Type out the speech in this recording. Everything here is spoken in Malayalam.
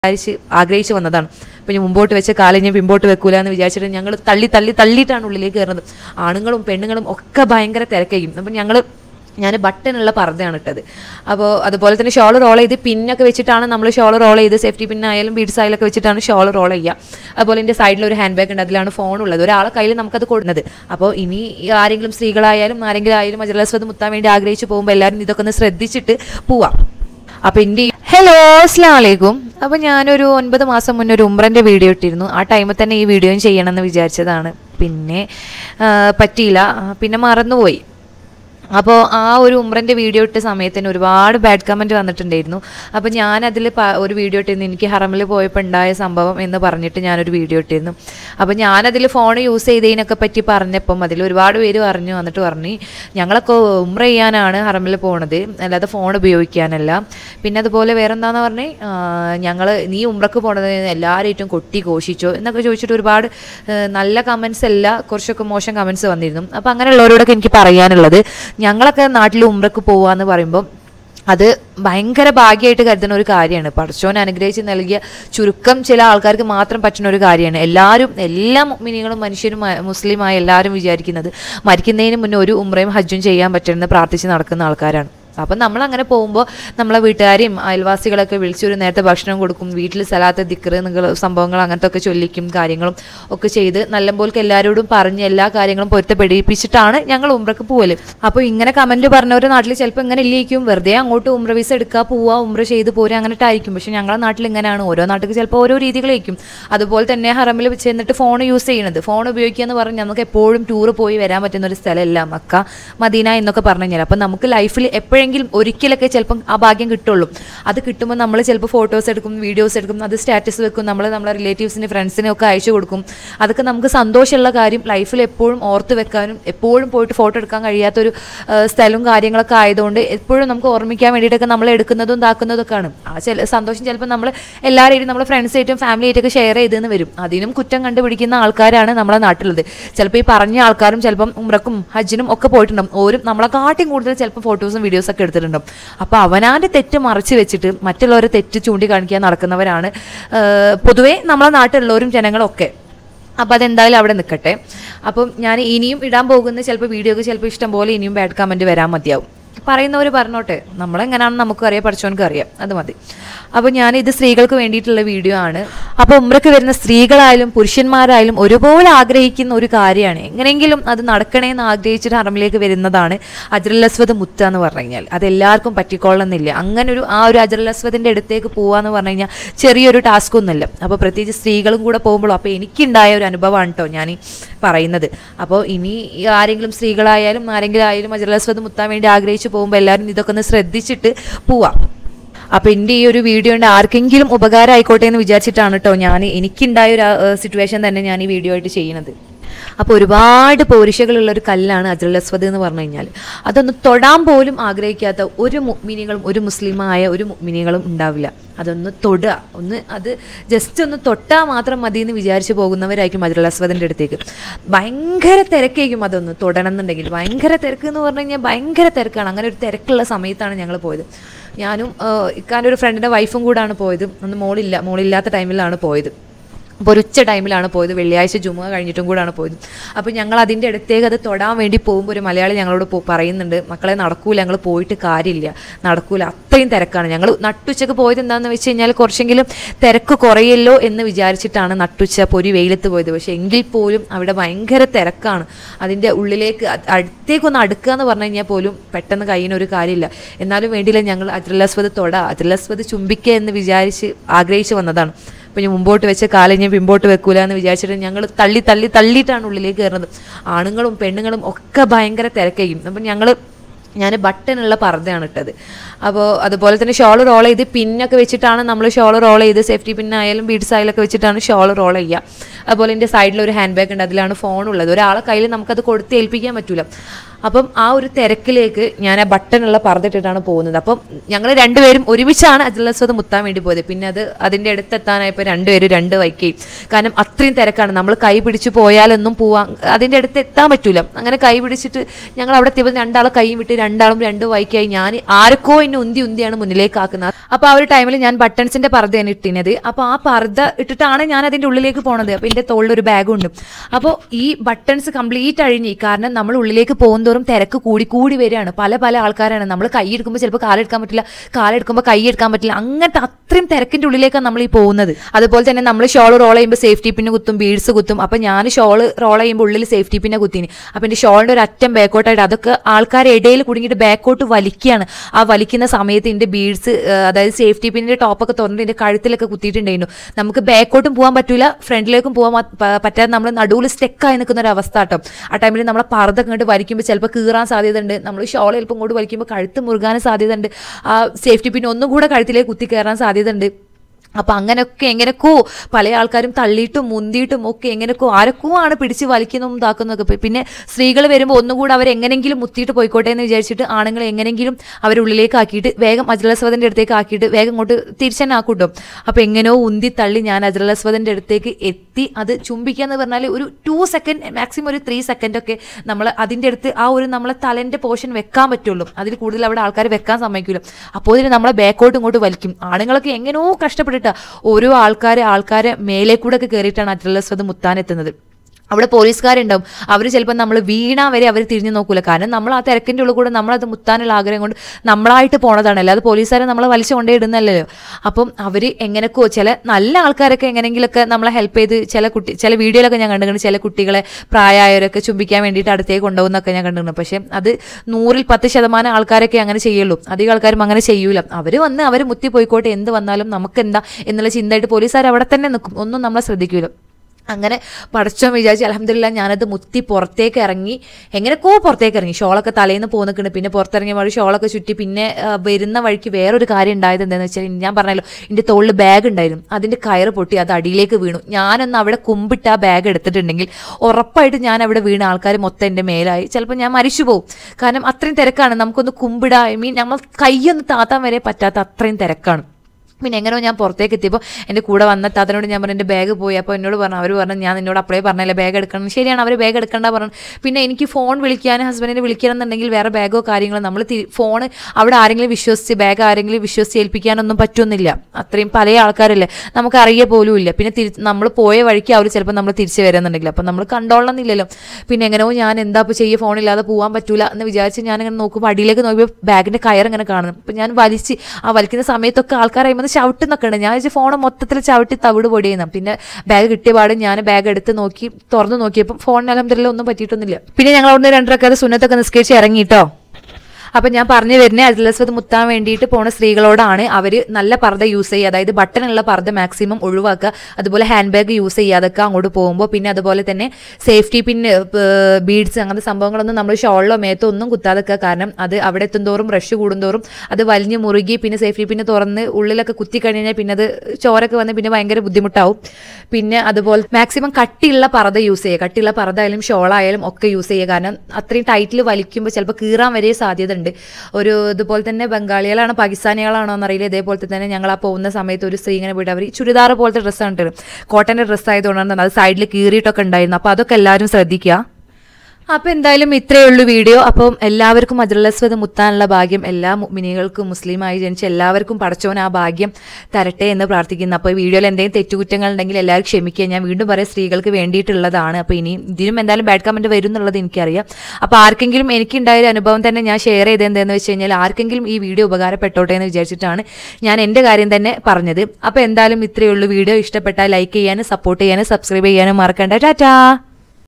വിചാരിച്ച് ആഗ്രഹിച്ചു വന്നതാണ് അപ്പം ഞാൻ മുമ്പോട്ട് വെച്ച കാലം ഞാൻ പിമ്പോട്ട് വെക്കൂല എന്ന് വിചാരിച്ചിട്ട് ഞങ്ങൾ തള്ളി തള്ളി തള്ളിയിട്ടാണ് ഉള്ളിലേക്ക് കയറുന്നത് ആണുങ്ങളും പെണ്ണുങ്ങളും ഒക്കെ ഭയങ്കര തിരക്കായിരിക്കും അപ്പം ഞങ്ങൾ ഞാൻ ബട്ടനുള്ള പർദ്ദയാണ് ഇട്ടത് അപ്പോൾ അതുപോലെ തന്നെ ഷോൾ റോൾ ചെയ്ത് പിന്നൊക്കെ വെച്ചിട്ടാണ് നമ്മൾ ഷോൾ റോൾ ചെയ്ത് സേഫ്റ്റി പിന്നായാലും ബീഡ്സ് ആയാലൊക്കെ വെച്ചിട്ടാണ് ഷോൾ റോൾ ചെയ്യുക അതുപോലെ എൻ്റെ സൈഡിൽ ഒരു ഹാൻഡ് ബാഗ് ഉണ്ട് അതിലാണ് ഫോൺ ഉള്ളത് ഒരാളെ കയ്യിൽ നമുക്കത് കൊടുക്കുന്നത് അപ്പോൾ ഇനി ആരെങ്കിലും സ്ത്രീകളായാലും ആരെങ്കിലും ആയാലും അജലസ്വത് മുത്താൻ വേണ്ടി ആഗ്രഹിച്ച് പോകുമ്പോൾ എല്ലാവരും ഇതൊക്കെ ഒന്ന് ശ്രദ്ധിച്ചിട്ട് പോവാം അപ്പൊ എൻ്റെ ഹലോ അസ്ലാം വലൈക്കും അപ്പൊ ഞാനൊരു ഒൻപത് മാസം മുന്നേ ഒരു ഉംറന്റെ വീഡിയോ ഇട്ടിരുന്നു ആ ടൈമിൽ തന്നെ ഈ വീഡിയോയും ചെയ്യണമെന്ന് വിചാരിച്ചതാണ് പിന്നെ ആ, പറ്റിയില്ല ആ, പിന്നെ മറന്നുപോയി അപ്പോൾ ആ ഒരു ഉമ്രൻ്റെ വീഡിയോ ഇട്ട സമയത്ത് തന്നെ ഒരുപാട് ബാഡ് കമൻറ്റ് വന്നിട്ടുണ്ടായിരുന്നു അപ്പോൾ ഞാനതിൽ ഒരു വീഡിയോ ഇട്ടിരുന്നു എനിക്ക് ഹറമിൽ പോയപ്പോൾ ഉണ്ടായ സംഭവം എന്ന് പറഞ്ഞിട്ട് ഞാനൊരു വീഡിയോ ഇട്ടിരുന്നു അപ്പോൾ ഞാനതിൽ ഫോൺ യൂസ് ചെയ്തതിനൊക്കെ പറ്റി പറഞ്ഞപ്പം അതിൽ ഒരുപാട് പേര് പറഞ്ഞു വന്നിട്ട് പറഞ്ഞു ഞങ്ങളൊക്കെ ഉമ്ര ചെയ്യാനാണ് ഹറമിൽ പോണത് അല്ലാതെ ഫോൺ ഉപയോഗിക്കാനല്ല പിന്നെ അതുപോലെ വേറെ എന്താന്ന് പറഞ്ഞേ ഞങ്ങൾ നീ ഉമ്രക്ക് പോണത് എല്ലാവരായിട്ടും കൊട്ടി ഘോഷിച്ചോ എന്നൊക്കെ ചോദിച്ചിട്ട് ഒരുപാട് ആ, നല്ല കമൻസ് അല്ല കുറച്ചൊക്കെ മോശം കമൻസ് വന്നിരുന്നു അപ്പോൾ അങ്ങനെയുള്ളവരോടൊക്കെ എനിക്ക് പറയാനുള്ളത് ഞങ്ങളൊക്കെ നാട്ടിൽ ഉമ്രക്ക് പോവാന്ന് പറയുമ്പോൾ അത് ഭയങ്കര ഭാഗ്യമായിട്ട് കരുതുന്ന ഒരു കാര്യമാണ് പടച്ചോൻ അനുഗ്രഹിച്ച് നൽകിയ ചുരുക്കം ചില ആൾക്കാർക്ക് മാത്രം പറ്റുന്ന ഒരു കാര്യമാണ് എല്ലാവരും എല്ലാ മിനികളും മനുഷ്യരും മ- മുസ്ലിമായ എല്ലാവരും വിചാരിക്കുന്നത് മരിക്കുന്നതിന് മുന്നേ ഒരു ഉമ്രയും ഹജ്ജും ചെയ്യാൻ പറ്റുമെന്ന് പ്രാർത്ഥിച്ച് നടക്കുന്ന ആൾക്കാരാണ് അപ്പം നമ്മൾ അങ്ങനെ പോകുമ്പോൾ നമ്മളെ വീട്ടുകാരെയും അയൽവാസികളൊക്കെ വിളിച്ച് ഒരു നേരത്തെ ഭക്ഷണം കൊടുക്കും വീട്ടിൽ സ്ഥലത്ത് ദിക്കറ് നിങ്ങൾ സംഭവങ്ങൾ അങ്ങനത്തെ ഒക്കെ ചൊല്ലിക്കും കാര്യങ്ങളും ഒക്കെ ചെയ്ത് നല്ലപോലെ എല്ലാവരോടും പറഞ്ഞ് എല്ലാ കാര്യങ്ങളും പൊരുത്തപ്പെടിപ്പിച്ചിട്ടാണ് ഞങ്ങൾ ഉമ്രക്ക് പോവല് അപ്പോൾ ഇങ്ങനെ കമൻറ്റ് പറഞ്ഞവരുടെ നാട്ടിൽ ചിലപ്പോൾ ഇങ്ങനെ ഇല്ലേക്കും വെറുതെ അങ്ങോട്ട് ഉമ്ര വിസ എടുക്കുക പോവുക ഉമ്ര ചെയ്ത് പോരുക അങ്ങനെയിട്ട് ആയിരിക്കും പക്ഷേ ഞങ്ങളുടെ നാട്ടിൽ ഇങ്ങനെയാണ് ഓരോ നാട്ടിൽ ചിലപ്പോൾ ഓരോ രീതികളായിരിക്കും അതുപോലെ തന്നെ ഹറമിൽ ചെന്നിട്ട് ഫോൺ യൂസ് ചെയ്യുന്നത് ഫോൺ ഉപയോഗിക്കുക എന്ന് പറഞ്ഞാൽ നമുക്ക് എപ്പോഴും ടൂർ പോയി വരാൻ പറ്റുന്ന ഒരു സ്ഥലമല്ല മക്ക മദീന എന്നൊക്കെ പറഞ്ഞു കഴിഞ്ഞാൽ അപ്പം നമുക്ക് ലൈഫിൽ എപ്പോഴെങ്കിലും ഒരിക്കലൊക്കെ ചിലപ്പം ആ ഭാഗ്യം കിട്ടുള്ളൂ അത് കിട്ടുമ്പോൾ നമ്മൾ ചിലപ്പോൾ ഫോട്ടോസ് എടുക്കും വീഡിയോസ് എടുക്കും അത് സ്റ്റാറ്റസ് വെക്കും നമ്മൾ നമ്മളെ റിലേറ്റീവ്സിന് ഫ്രണ്ട്സിനെ ഒക്കെ അയച്ചു കൊടുക്കും അതൊക്കെ നമുക്ക് സന്തോഷമുള്ള കാര്യം ലൈഫിൽ എപ്പോഴും ഓർത്ത് വെക്കാനും എപ്പോഴും പോയിട്ട് ഫോട്ടോ എടുക്കാൻ കഴിയാത്തൊരു ആ, സ്ഥലവും കാര്യങ്ങളൊക്കെ ആയതുകൊണ്ട് എപ്പോഴും നമുക്ക് ഓർമ്മിക്കാൻ വേണ്ടിയിട്ടൊക്കെ നമ്മൾ എടുക്കുന്നതും ഇതാക്കുന്നതൊക്കെയാണ് ആ ചില സന്തോഷം ചിലപ്പോൾ നമ്മൾ എല്ലാവരെയും നമ്മളെ ഫ്രണ്ട്സായിട്ടും ഫാമിലി ആയിട്ടൊക്കെ ഷെയർ ചെയ്തെന്ന് വരും അതിനും കുറ്റം കണ്ടുപിടിക്കുന്ന ആൾക്കാരാണ് നമ്മളെ നാട്ടിലുള്ളത് ചിലപ്പോൾ ഈ പറഞ്ഞ ആൾക്കാരും ചിലപ്പം ഉമ്രക്കും ഹജ്ജിനും ഒക്കെ പോയിട്ടുണ്ടാവും ഓരും നമ്മളെക്കാട്ടിയും കൂടുതൽ ചിലപ്പോൾ ഫോട്ടോസും വീഡിയോസും ഒക്കെ എടുത്തിട്ടുണ്ടാവും അപ്പോൾ അവനാൻ്റെ തെറ്റ് മറച്ച് വെച്ചിട്ട് മറ്റുള്ളവരെ തെറ്റ് ചൂണ്ടിക്കാണിക്കാൻ നടക്കുന്നവരാണ് ആ, പൊതുവേ നമ്മളെ നാട്ടിലുള്ളവരും ജനങ്ങളൊക്കെ അപ്പോൾ അതെന്തായാലും അവിടെ നിൽക്കട്ടെ അപ്പം ഞാൻ ഇനിയും ഇടാൻ പോകുന്ന ചിലപ്പോൾ വീഡിയോക്ക് ചിലപ്പോൾ ഇഷ്ടം പോലെ ഇനിയും ബാഡ് കമൻറ്റ് വരാൻ മതിയാവും പറയുന്നവർ പറഞ്ഞോട്ടെ നമ്മളെങ്ങനെയാണെന്ന് നമുക്ക് അറിയാം പഠിച്ചവനക്ക് അറിയാം അത് മതി അപ്പോൾ ഞാൻ ഇത് സ്ത്രീകൾക്ക് വേണ്ടിയിട്ടുള്ള വീഡിയോ ആണ് അപ്പോൾ ഉമ്രക്ക് വരുന്ന സ്ത്രീകളായാലും പുരുഷന്മാരായാലും ഒരുപോലെ ആഗ്രഹിക്കുന്ന ഒരു കാര്യമാണ് എങ്ങനെയെങ്കിലും അത് നടക്കണേന്ന് ആഗ്രഹിച്ചിട്ട് ഹറമിലേക്ക് വരുന്നതാണ് അജറുല്ലസ്വദ് മുത്ത എന്ന് പറഞ്ഞു കഴിഞ്ഞാൽ അത് എല്ലാവർക്കും പറ്റിക്കൊള്ളുന്നില്ല അങ്ങനെ ഒരു ആ ഒരു അജറുല്ലസ്വദിൻ്റെ അടുത്തേക്ക് പോവാന്ന് പറഞ്ഞു കഴിഞ്ഞാൽ ചെറിയൊരു ടാസ്ക് ഒന്നുമല്ല അപ്പോൾ പ്രത്യേകിച്ച് സ്ത്രീകളും കൂടെ പോകുമ്പോൾ അപ്പോൾ എനിക്കുണ്ടായ ഒരു അനുഭവമാണ് കേട്ടോ ഞാൻ ഈ പറയുന്നത് അപ്പോൾ ഇനി ആരെങ്കിലും സ്ത്രീകളായാലും ആരെങ്കിലും ആയാലും അജറുല്ലസ്വദ് മുത്താൻ വേണ്ടി ആഗ്രഹിച്ച് പോകുമ്പോൾ എല്ലാവരും ഇതൊക്കെ ഒന്ന് ശ്രദ്ധിച്ചിട്ട് പോവാം അപ്പോൾ എൻ്റെ ഈ ഒരു വീഡിയോ ഉണ്ട് ആർക്കെങ്കിലും ഉപകാരം ആയിക്കോട്ടെ എന്ന് വിചാരിച്ചിട്ടാണ് കേട്ടോ ഞാൻ എനിക്കുണ്ടായ ഒരു സിറ്റുവേഷൻ തന്നെ ഞാൻ ഈ വീഡിയോ ആയിട്ട് ചെയ്യുന്നത് അപ്പോൾ ഒരുപാട് പോരിശകളുള്ള ഒരു കല്ലാണ് അജുലസ്വദ് എന്ന് പറഞ്ഞു കഴിഞ്ഞാൽ അതൊന്ന് തൊടാൻ പോലും ആഗ്രഹിക്കാത്ത ഒരു മുഗ്മിനികളും ഒരു മുസ്ലിമായ ഒരു മുഗ്മിനികളും ഉണ്ടാവില്ല അതൊന്ന് തൊടുക ഒന്ന് അത് ജസ്റ്റ് ഒന്ന് തൊട്ടാൽ മാത്രം മതി എന്ന് വിചാരിച്ച് പോകുന്നവരായിരിക്കും അജുലസ്വദിൻ്റെ അടുത്തേക്ക് ഭയങ്കര തിരക്കായിരിക്കും അതൊന്ന് തൊടണം എന്നുണ്ടെങ്കിൽ ഭയങ്കര തിരക്ക് എന്ന് പറഞ്ഞു കഴിഞ്ഞാൽ ഭയങ്കര തിരക്കാണ് അങ്ങനെ ഒരു തിരക്കുള്ള സമയത്താണ് ഞങ്ങൾ പോയത് ഞാനും ഇക്കാൻ്റെ ഒരു ഫ്രണ്ടിൻ്റെ വൈഫും കൂടാണ് പോയത് അന്ന് മോളില്ല മോളില്ലാത്ത ടൈമിലാണ് പോയത് അപ്പോൾ ഒരു ഉച്ച ടൈമിലാണ് പോയത് വെള്ളിയാഴ്ച ജുമുക കഴിഞ്ഞിട്ടും കൂടാണ് പോയത് അപ്പോൾ ഞങ്ങൾ അതിൻ്റെ അടുത്തേക്ക് അത് തൊടാൻ വേണ്ടി പോകുമ്പോൾ ഒരു മലയാളി ഞങ്ങളോട് പോ- പറയുന്നുണ്ട് മക്കളെ നടക്കൂല ഞങ്ങൾ പോയിട്ട് കാര്യമില്ല നടക്കൂല അത്രയും തിരക്കാണ് ഞങ്ങൾ നട്ടുച്ചക്ക് പോയത് എന്താണെന്ന് വെച്ച് കഴിഞ്ഞാൽ കുറച്ചെങ്കിലും തിരക്ക് കുറയല്ലോ എന്ന് വിചാരിച്ചിട്ടാണ് നട്ടുച്ച പൊരി വെയിലത്ത് പോയത് പക്ഷേ എങ്കിൽ പോലും അവിടെ ഭയങ്കര തിരക്കാണ് അതിൻ്റെ ഉള്ളിലേക്ക് അ- അടുത്തേക്കൊന്ന് അടുക്കുക എന്ന് പറഞ്ഞു കഴിഞ്ഞാൽ പോലും പെട്ടെന്ന് കഴിയുന്ന ഒരു കാര്യമില്ല എന്നാലും വേണ്ടിയില്ല ഞങ്ങൾ അജുലസ്വദ് തൊട അജുലസ്വദ് ചുംബിക്കുക എന്ന് വിചാരിച്ച് ആഗ്രഹിച്ച് വന്നതാണ് അപ്പോൾ ഞാൻ മുമ്പോട്ട് വെച്ച കാലം ഞാൻ പിമ്പോട്ട് വെക്കൂല എന്ന് വിചാരിച്ചിട്ട് ഞങ്ങൾ തള്ളി തള്ളി തള്ളിയിട്ടാണ് ഉള്ളിലേക്ക് കയറുന്നത് ആണുങ്ങളും പെണ്ണുങ്ങളും ഒക്കെ ഭയങ്കര തിരക്കായിരിക്കും അപ്പം ഞങ്ങൾ ഞാൻ ബട്ടനുള്ള പർദ്ദയാണ് ഇട്ടത് അപ്പോൾ അതുപോലെ തന്നെ ഷോൾ റോൾ ചെയ്ത് പിന്നൊക്കെ വെച്ചിട്ടാണ് നമ്മൾ ഷോൾ റോൾ ചെയ്ത് സേഫ്റ്റി പിന്നായാലും ബീഡ്സ് ആയാലൊക്കെ വെച്ചിട്ടാണ് ഷോൾ റോൾ ചെയ്യുക അതുപോലെ എൻ്റെ സൈഡിൽ ഒരു ഹാൻഡ് ബാഗ് ഉണ്ട് അതിലാണ് ഫോൺ ഉള്ളത് ഒരാളെ കയ്യിൽ നമുക്കത് കൊടുത്ത് ഏൽപ്പിക്കാൻ പറ്റൂല അപ്പം ആ ഒരു തിരക്കിലേക്ക് ഞാൻ ആ ബട്ടണുള്ള പറഞ്ഞിട്ടിട്ടാണ് പോകുന്നത് അപ്പം ഞങ്ങൾ രണ്ടുപേരും ഒരുമിച്ചാണ് അജലസ്വത് മുത്താൻ വേണ്ടി പോയത് പിന്നെ അത് അതിൻ്റെ അടുത്തെത്താനായപ്പോൾ രണ്ടുപേരും രണ്ട് വൈക്കുകയും കാരണം അത്രയും തിരക്കാണ് നമ്മൾ കൈ പിടിച്ച് പോയാലൊന്നും പോവാൻ അതിൻ്റെ അടുത്ത് എത്താൻ പറ്റൂല അങ്ങനെ കൈ പിടിച്ചിട്ട് ഞങ്ങൾ അവിടെ എത്തിയപ്പോൾ രണ്ടാളെ കൈയും വിട്ട് രണ്ടാളും രണ്ട് വൈക്കായി ഞാൻ ആർക്കോ എന്നെ ഉന്തി ഉന്തിയാണ് മുന്നിലേക്ക് ആക്കുന്നത് അപ്പോൾ ആ ഒരു ടൈമിൽ ഞാൻ ബട്ടൺസിൻ്റെ പർദ്ദയാണ് ഇട്ടിനത് അപ്പോൾ ആ പർദ്ദ ഇട്ടിട്ടാണ് ഞാൻ അതിൻ്റെ ഉള്ളിലേക്ക് പോണത് അപ്പോൾ എൻ്റെ തോളിൽ ഒരു ബാഗും ഉണ്ട് അപ്പോൾ ഈ ബട്ടൺസ് കംപ്ലീറ്റ് അഴിഞ്ഞി കാരണം നമ്മൾ ഉള്ളിലേക്ക് പോകുന്തോറും തിരക്ക് കൂടി കൂടി വരികയാണ് പല പല ആൾക്കാരാണ് നമ്മൾ കൈ എടുക്കുമ്പോൾ ചിലപ്പോൾ കാലെടുക്കാൻ പറ്റില്ല കാലെടുക്കുമ്പോൾ കൈ എടുക്കാൻ പറ്റില്ല അങ്ങനത്തെ അത്രയും തിരക്കിൻ്റെ ഉള്ളിലേക്കാണ് നമ്മൾ ഈ പോകുന്നത് അതുപോലെ തന്നെ നമ്മൾ ഷോൾ റോൾ ചെയ്യുമ്പോൾ സേഫ്റ്റി പിന്ന് കുത്തും ബീഡ്സ് കുത്തും അപ്പോൾ ഞാൻ ഷോൾ റോൾ ചെയ്യുമ്പോൾ ഉള്ളിൽ സേഫ്റ്റി പിന്നെ കുത്തിന് അപ്പോൾ എൻ്റെ ഷോളിൻ്റെ ഒരു അറ്റം ബാക്കോട്ടായിട്ട് അതൊക്കെ ആൾക്കാരെ ഇടയിൽ കുടുങ്ങിയിട്ട് ബാക്കോട്ട് വലിക്കുകയാണ് ആ വലിക്കുന്ന സമയത്ത് എൻ്റെ ബീഡ്സ് അതായത് സേഫ്റ്റി പിന്നിൻ്റെ ടോപ്പൊക്കെ തുറന്നിട്ട് എൻ്റെ കഴുത്തിലൊക്കെ കുത്തിയിട്ടുണ്ടായിരുന്നു നമുക്ക് ബാക്കോട്ടും പോകാൻ പറ്റൂല ഫ്രണ്ടിലേക്കും പോകാൻ മ- പ- പറ്റാതെ നമ്മൾ നടുവിൽ സ്റ്റെക്കായി നിൽക്കുന്ന ഒരു അവസ്ഥ കേട്ടോ ആ ടൈമിൽ നമ്മളെ പർദ്ദ ഇങ്ങോട്ട് വലിക്കുമ്പോൾ ചിലപ്പോൾ കീറാൻ സാധ്യതയുണ്ട് നമ്മൾ ഷോൾ ചിലപ്പോൾ ഇങ്ങോട്ട് വലിക്കുമ്പോൾ കഴുത്ത് മുറുകാനും സാധ്യതയുണ്ട് ആ സേഫ്റ്റി പിന്നെ ഒന്നും കൂടെ കഴുത്തിലേക്ക് കുത്തി കയറാൻ സാധ്യതയുണ്ട് അപ്പം അങ്ങനെയൊക്കെ എങ്ങനെയൊക്കെയോ പല ആൾക്കാരും തള്ളിയിട്ടും മുന്തിയിട്ടും ഒക്കെ എങ്ങനെയൊക്കെയോ ആരൊക്കെയോ ആണ് പിടിച്ച് വലിക്കുന്നതും ഇതാക്കുന്നതൊക്കെ പോയി പിന്നെ സ്ത്രീകൾ വരുമ്പോൾ ഒന്നുകൂടെ അവർ എങ്ങനെങ്കിലും മുത്തിയിട്ട് പോയിക്കോട്ടെ എന്ന് വിചാരിച്ചിട്ട് ആണുങ്ങൾ എങ്ങനെങ്കിലും അവരുള്ളിലേക്ക് ആക്കിയിട്ട് വേഗം അജ്ലസ്വദൻ്റെ അടുത്തേക്ക് ആക്കിയിട്ട് വേഗം ഇങ്ങോട്ട് തിരിച്ചന്നെ ആക്കൂട്ടോ അപ്പോൾ എങ്ങനെയോ ഉന്തി തള്ളി ഞാൻ അജ്ലസ്വദൻ്റെ അടുത്തേക്ക് എത്തി അത് ചുംബിക്കുക എന്ന് പറഞ്ഞാൽ ഒരു ടു സെക്കൻഡ് മാക്സിമം ഒരു ത്രീ സെക്കൻഡൊക്കെ നമ്മൾ അതിൻ്റെ അടുത്ത് ആ ഒരു നമ്മളെ തലൻ്റെ പോർഷൻ വെക്കാൻ പറ്റുള്ളൂ അതിൽ കൂടുതൽ അവിടെ ആൾക്കാർ വെക്കാൻ സമ്മതിക്കില്ല അപ്പോൾ ഇതിന് നമ്മളെ ബാക്കോട്ട് ഇങ്ങോട്ട് വലിക്കും ആണുങ്ങളൊക്കെ എങ്ങനെയോ കഷ്ടപ്പെട്ടിട്ടാ ഓരോ ആൾക്കാരെ ആൾക്കാരെ മേലെ കൂടെ ഒക്കെ കയറിയിട്ടാണ് അജ്ലസ്വദ് മുത്താനെത്തുന്നത് അവിടെ പോലീസുകാരുണ്ടാവും അവർ ചിലപ്പോൾ നമ്മൾ വീണാ വരെ അവർ തിരിഞ്ഞു നോക്കൂല കാരണം നമ്മൾ ആ തിരക്കിൻ്റെ ഉള്ളിൽ കൂടെ നമ്മളത് മുത്താനുള്ള ആഗ്രഹം കൊണ്ട് നമ്മളായിട്ട് പോണതാണ് അല്ലാതെ പോലീസുകാരെ നമ്മളെ വലിച്ചു കൊണ്ടേ ഇടുന്നല്ലോ അപ്പം അവർ എങ്ങനെയൊക്കെയോ ചില നല്ല ആൾക്കാരൊക്കെ എങ്ങനെയെങ്കിലൊക്കെ നമ്മളെ ഹെൽപ്പ് ചെയ്ത് ചില കുട്ടി ചില വീഡിയോയിലൊക്കെ ഞാൻ കണ്ടിട്ടുണ്ട് ചില കുട്ടികളെ പ്രായമായവരൊക്കെ ചുംബിക്കാൻ വേണ്ടിയിട്ട് അടുത്തേക്ക് കൊണ്ടുപോകുന്നൊക്കെ ഞാൻ കണ്ടിട്ടുണ്ട് പക്ഷേ അത് നൂറിൽ പത്ത് ശതമാനം ആൾക്കാരൊക്കെ അങ്ങനെ ചെയ്യുള്ളൂ അധികം ആൾക്കാരും അങ്ങനെ ചെയ്യൂല അവർ വന്ന് അവർ മുത്തി പോയിക്കോട്ടെ എന്ത് വന്നാലും നമുക്ക് എന്താ എന്നുള്ള ചിന്തയായിട്ട് പോലീസുകാർ അവിടെ തന്നെ നിൽക്കും ഒന്നും നമ്മളെ ശ്രദ്ധിക്കൂല അങ്ങനെ പടച്ചോൻ വിചാരിച്ച് അലഹമില്ല ഞാനത് മുത്തി പുറത്തേക്ക് ഇറങ്ങി എങ്ങനെയൊക്കെയോ പുറത്തേക്ക് ഇറങ്ങി ഷോളൊക്കെ തലേന്ന് പോകുന്നിട്ടുണ്ട് പിന്നെ പുറത്തിറങ്ങിയ വഴി ഷോളൊക്കെ ചുറ്റി പിന്നെ ആ, വരുന്ന വഴിക്ക് വേറൊരു കാര്യം ഉണ്ടായത് എന്താണെന്ന് വെച്ചാൽ ഞാൻ പറഞ്ഞല്ലോ എൻ്റെ തോളിൽ ബാഗ് ഉണ്ടായിരുന്നു അതിൻ്റെ കയറ് പൊട്ടി അത് അടിയിലേക്ക് വീണു ഞാനൊന്ന് അവിടെ കുമ്പിട്ട് ആ ബാഗ് എടുത്തിട്ടുണ്ടെങ്കിൽ ഉറപ്പായിട്ട് ഞാൻ അവിടെ വീണ ആൾക്കാർ മൊത്തം എൻ്റെ മേലായി ചിലപ്പോൾ ഞാൻ മരിച്ചു പോകും കാരണം അത്രയും തിരക്കാണ് നമുക്കൊന്ന് കുമ്പിടാ ഐ മീൻ നമ്മൾ കൈയൊന്ന് താത്താൻ വരെ പറ്റാത്ത അത്രയും തിരക്കാണ് പിന്നെ എങ്ങനെയോ ഞാൻ പുറത്തേക്ക് എത്തിയപ്പോൾ എൻ്റെ കൂടെ വന്ന താത്തനോട് ഞാൻ പറഞ്ഞു എൻ്റെ ബാഗ് പോയി അപ്പോൾ എന്നോട് പറഞ്ഞു അവർ പറഞ്ഞു ഞാൻ നിന്നോട് അപ്പോഴേ പറഞ്ഞല്ലേ ബാഗ് എടുക്കണം ശരിയാണ് അവർ ബാഗ് എടുക്കണ്ട പറഞ്ഞു പിന്നെ എനിക്ക് ഫോൺ വിളിക്കാൻ ഹസ്ബൻഡിനെ വിളിക്കണം എന്നുണ്ടെങ്കിൽ വേറെ ബാഗോ കാര്യങ്ങളോ നമ്മൾ ഫോൺ അവിടെ ആരെങ്കിലും വിശ്വസിച്ച് ബാഗ് ആരെങ്കിലും വിശ്വസിച്ച് ഏൽപ്പിക്കാനൊന്നും പറ്റുന്നില്ല അത്രയും പല ആൾക്കാരല്ലേ നമുക്ക് അറിയ പോലും ഇല്ല പിന്നെ തിരി നമ്മൾ പോയ വഴിക്ക് അവർ ചിലപ്പോൾ നമ്മൾ തിരിച്ച് വരുന്നുണ്ടെങ്കിൽ അപ്പം നമ്മൾ കണ്ടോളണമെന്നില്ലല്ലോ പിന്നെ എങ്ങനെയോ ഞാൻ എന്താ ഇപ്പോൾ ചെയ്യുക ഫോണില്ലാതെ പോകാൻ പറ്റൂല എന്ന് വിചാരിച്ച് ഞാൻ ഇങ്ങനെ നോക്കുമ്പോൾ അടിയിലേക്ക് നോക്കിയപ്പോൾ ബാഗിൻ്റെ കയർ ഇങ്ങനെ കാണുന്നു അപ്പം ഞാൻ വലിച്ച് ആ വലിക്കുന്ന സമയത്തൊക്കെ ആൾക്കാർ കഴിയുമ്പോൾ ചവിട്ടുന്നൊക്കെ ഉണ്ട് ഞാൻ വെച്ചാൽ ഫോൺ മൊത്തത്തിൽ ചവിട്ടി തവിട് പൊടിയുന്നു പിന്നെ ബാഗ് കിട്ടിയ പാടും ഞാൻ ബാഗ് എടുത്ത് നോക്കി തുറന്ന് നോക്കിയപ്പോൾ ഫോണിന് അലഹമില്ല ഒന്നും പറ്റിയിട്ടൊന്നുമില്ല പിന്നെ ഞങ്ങൾ അവിടുന്ന് രണ്ടരക്കാതെ സുന്നത്തൊക്കെ നിസ്കരിച്ച് ഇറങ്ങിയിട്ടോ അപ്പം ഞാൻ പറഞ്ഞു വരുന്നത് അജ്ലസ്വത് മുത്താൻ വേണ്ടിയിട്ട് പോണ സ്ത്രീകളോടാണ് അവർ നല്ല പർദ്ദ യൂസ് ചെയ്യുക അതായത് ബട്ടണുള്ള പർദ്ദ മാക്സിമം ഒഴിവാക്കുക അതുപോലെ ഹാൻഡ് ബാഗ് യൂസ് ചെയ്യാതൊക്കെ അങ്ങോട്ട് പോകുമ്പോൾ പിന്നെ അതുപോലെ തന്നെ സേഫ്റ്റി പിൻ ബീഡ്സ് അങ്ങനത്തെ സംഭവങ്ങളൊന്നും നമ്മൾ ഷോളിലോ മേത്തോ ഒന്നും കുത്താതൊക്കെ കാരണം അത് അവിടെ എത്തുന്തോറും റഷ് കൂടുന്തോറും അത് വലിഞ്ഞ് മുറുകി പിന്നെ സേഫ്റ്റി പിന്നെ തുറന്ന് ഉള്ളിലൊക്കെ കുത്തി കഴിഞ്ഞാൽ പിന്നെ അത് ചോരൊക്കെ വന്ന് പിന്നെ ഭയങ്കര ബുദ്ധിമുട്ടാവും പിന്നെ അതുപോലെ മാക്സിമം കട്ടിയുള്ള പർദ്ദ യൂസ് ചെയ്യുക കട്ടിയുള്ള പർദ്ദ ആയാലും ഷോൾ ആയാലും ഒക്കെ യൂസ് ചെയ്യുക കാരണം അത്രയും ടൈറ്റിൽ വലിക്കുമ്പോൾ ചിലപ്പോൾ കീറാൻ വരെ സാധ്യത ഉണ്ട് ഒരു ഇതുപോലെ തന്നെ ബംഗാളികളാണോ പാകിസ്ഥാനികളാണോ എന്നറിയില്ല ഇതേപോലത്തെ തന്നെ ഞങ്ങൾ ആ പോകുന്ന സമയത്ത് ഒരു സ്ത്രീ ഇങ്ങനെ പോയിട്ട് അവർ ചുരിദാർ പോലത്തെ ഡ്രസ്സാണ് ഇട്ടത് കോട്ടൻ്റെ ഡ്രസ്സ് ആയതുകൊണ്ടാണ് അത് സൈഡിൽ കീറിയിട്ടൊക്കെ ഉണ്ടായിരുന്നു അപ്പോൾ അതൊക്കെ എല്ലാവരും ശ്രദ്ധിക്കുക അപ്പോൾ എന്തായാലും ഇത്രയേ ഉള്ളൂ വീഡിയോ അപ്പം എല്ലാവർക്കും അജലസ്വത് മുത്താനുള്ള ഭാഗ്യം എല്ലാ മിനികൾക്കും മുസ്ലിമായി ജനിച്ച എല്ലാവർക്കും പടച്ചോൻ ആ ഭാഗ്യം തരട്ടെ എന്ന് പ്രാർത്ഥിക്കുന്നു അപ്പോൾ ഈ വീഡിയോയിൽ എന്തെങ്കിലും തെറ്റുകുറ്റങ്ങൾ ഉണ്ടെങ്കിൽ എല്ലാവരും ക്ഷമിക്കുക ഞാൻ വീണ്ടും പറയാം സ്ത്രീകൾക്ക് വേണ്ടിയിട്ടുള്ളതാണ് അപ്പോൾ ഇനി ഇതിനും എന്തായാലും ബാഡ് കമൻറ്റ് വരും എന്നുള്ളത് എനിക്കറിയാം അപ്പോൾ ആർക്കെങ്കിലും എനിക്കുണ്ടായ ഒരു അനുഭവം തന്നെ ഞാൻ ഷെയർ ചെയ്ത് എന്താണെന്ന് വെച്ച് കഴിഞ്ഞാൽ ആർക്കെങ്കിലും ഈ വീഡിയോ ഉപകാരപ്പെട്ടോട്ടെ എന്ന് വിചാരിച്ചിട്ടാണ് ഞാൻ എൻ്റെ കാര്യം തന്നെ പറഞ്ഞത് അപ്പോൾ എന്തായാലും ഇത്രയേ ഉള്ളൂ വീഡിയോ ഇഷ്ടപ്പെട്ടാൽ ലൈക്ക് ചെയ്യാനും സപ്പോർട്ട് ചെയ്യാനും സബ്സ്ക്രൈബ് ചെയ്യാനും മറക്കണ്ട ടാറ്റാ